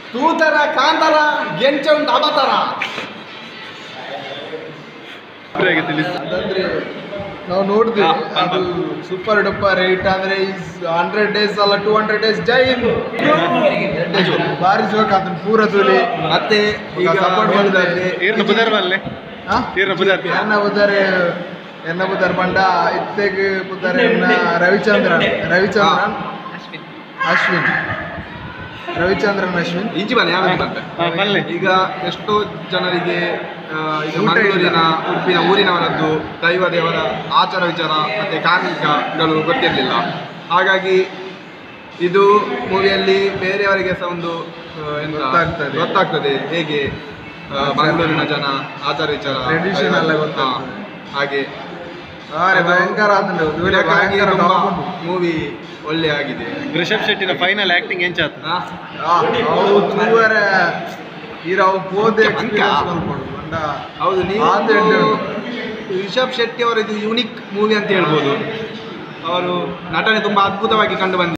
ತೂತರ ಕಾಂತರ ಗೆಂಚ ಉಂಟು ಅವತಾರ ಹೇಗೆ ತಿಳಿಸಿ ಅದಂದ್ರೆ ನಾವು ನೋಡಿದ್ವಿ ಹಾ, ಅದು ಸೂಪರ್ ಡೂಪರ್ ರೇಟ್ ಅಂದ್ರೆ ಹಂಡ್ರೆಡ್ ಡೇಸ್ ಅಲ್ಲ two hundred days Jai Hind ಬಾರಿ ಜೋಕ್ ಅದನ್ನ ಪೂರ ತುಲಿ ಮತ್ತೆ ಈಗ support ಹೇಳುದಾದ್ರೆ ಈರ್ನ ಬುಧರ್ ಬಲ್ಲೆ ಈರ್ನ ಬುಧರ್ ಎನ್ನ ಬುದರೆ ಎನ್ನ ಬುದರ್ ಬಂಡ ಇತ್ತೆಗ್ ಬುದರ್ ಎನ್ನ ರವಿಚಂದ್ರನ್ ರವಿಚಂದ್ರನ್ ಅಶ್ವಿನ್ ರವಿಚಂದ್ರನ್ ಅಶ್ವಿನ್ ಈಜಿ ಬನ್ನಿ ಯಾವ ಬಂತೆ ಹಾ, ಬಲ್ಲೆ ಈಗ ಎಷ್ಟೋ ಜನರಿಗೆ ಆ, ಇದು ಊಟ ಮಂಗಳೂರಿನ ಇಲ್ಲ. ಉಡುಪಿನ ಊರಿನವರದ್ದು ದೈವ ದೇವರ ಆಚಾರ ವಿಚಾರ ಮತ್ತು ಕಾರ್ಮಿಕಗಳು ಗೊತ್ತಿರಲಿಲ್ಲ ಹಾಗಾಗಿ ಇದು ಮೂವಿಯಲ್ಲಿ ಬೇರೆಯವರಿಗೆ ಸಹ ಒಂದು ಆ, ಎಂತ ಗೊತ್ತಾಗ್ತದೆ. ಗೊತ್ತಾಗ್ತದೆ ಹೇಗೆ ಆ, ಮಂಗಳೂರಿನ ಜನ ಆಚಾರ ವಿಚಾರ Tradition ಎಲ್ಲ ಹಾ, ಗೊತ್ತಾಗ್ತದೆ. ಹಾಗೆ ಅರೆ ಭಯಂಕರ ಆತಂದ್ರೆ ಇವ್ರೆ ಭಯಂಕರ top ಉಂಟು. ಮೂವಿ ಒಳ್ಳೆ ಆಗಿದೆ ರಿಷಬ್ ಶೆಟ್ಟಿನ ಫೈನಲ್ ಆಕ್ಟಿಂಗ್ ಎಂಚಾತ ಆ, ಆ, ಅವು ತೂವರ ಇರ ಅವು ಪೋದೆ ಮಂಕ. ಎಕ್ಸ್ಪೀರಿಯನ್ಸ್ ಮಾಡ್ಕೊಂಡು ಬಂಡ ಹೌದು ನೀವು ಆತ ಎಡ್ಡೆ ಉಂಟು. ರಿಷಬ್ ಶೆಟ್ಟಿ ಅವರ ಇದು ಯುನಿಕ್ ಮೂವಿ ಅಂತ ಹೇಳ್ಬೋದು ಅವರು ನಟನೆ ತುಂಬ ಅದ್ಭುತವಾಗಿ ಕಂಡು ಬಂದಿದೆ